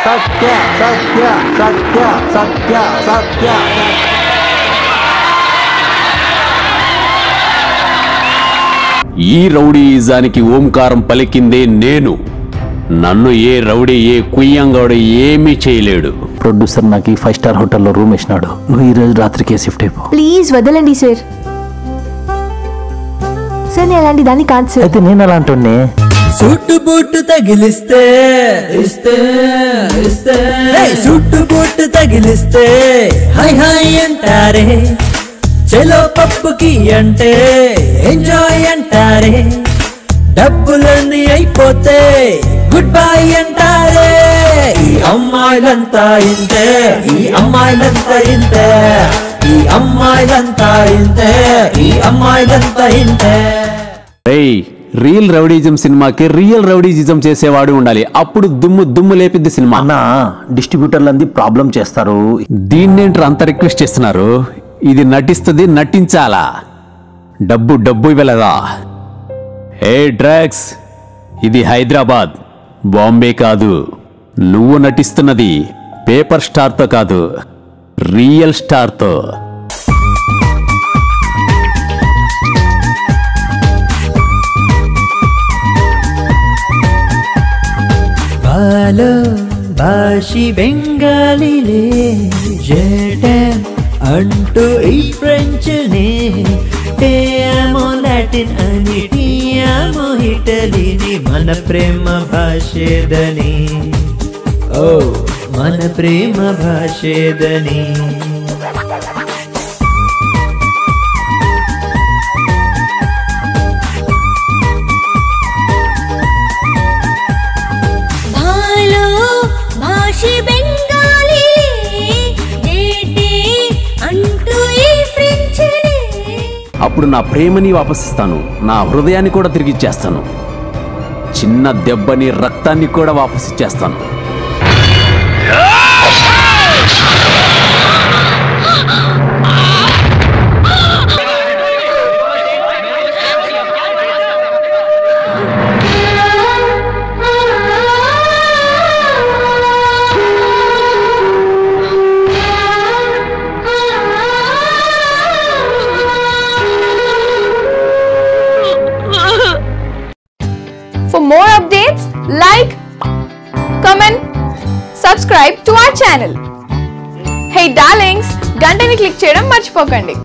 సత్య సత్య సత్య సత్య సత్య ఈ రౌడీయిజానికి ఓంకారం పలికిందే నేను నన్ను ఏ రౌడీ ఏ కుయ్యంగాడు ఏమీ చేయలేడు ప్రొడ్యూసర్ నాకు ఫైవ్ స్టార్ హోటల్లో రూమ్ వేసినాడు నువ్వు ఈ రోజు రాత్రికే షిఫ్ట్ అయిపో ప్లీజ్ వదలండి సార్ సార్ నేను అలాంటి దాన్ని కాదు సార్ అయితే నేను అలాంటి సుట్టు బుట్టు తగిలిస్తే ఇస్తే ఇస్తే సుట్టు బుట్టు తగిలిస్తే హై హై అంటారే చెలో పప్పుకి అంటే ఎంజాయ్ అంటారే డబ్బులన్నీ అయిపోతే గుడ్ బై అంటారే ఈ అమ్మాయిలంతా ఇంతే ఈ అమ్మాయిలంతా ఇంతే ఈ అమ్మాయిలంతా ఇంతే ఈ అమ్మాయిలంతా ఇంతే రేయ్ రియల్ రౌడీజం సినిమాకి రియల్ రౌడీజిజం చేసేవాడు ఉండాలి అప్పుడు దుమ్ము దుమ్ము లేపిద్ది సినిమా అన్న డిస్ట్రిబ్యూటర్లు అంది ప్రాబ్లం చేస్తారు దీన్నేంట్రా అంత రిక్వెస్ట్ చేస్తున్నారు ఇది నటిస్తుంది నటించాలా డబ్బు డబ్బు ఇవ్వలేదా ఏ డ్రగ్స్ ఇది హైదరాబాద్ బాంబే కాదు నువ్వు నటిస్తున్నది పేపర్ స్టార్తో కాదు రియల్ స్టార్తో బాలో భాషి బెంగాలీలే జటన్ అంటూ ఈ ఫ్రెంచ్ నే టేమో లాటిన్ అని టియామో ఇటలీని మన ప్రేమ భాషేదని ఓ మన ప్రేమ భాషేదని ভালো భాషి బెంగాలీ డేటే అంటూ ఈ ఫ్రెంచ్ అప్పుడు నా ప్రేమని వాపసిస్తాను నా హృదయాన్ని కూడా తిరిగిచ్చేస్తాను చిన్న దెబ్బని రక్తాన్ని కూడా వాపసిచ్చేస్తాను For more updates, like, comment, subscribe to our channel. Hey darlings, గంటని click చేయడం మర్చిపోకండి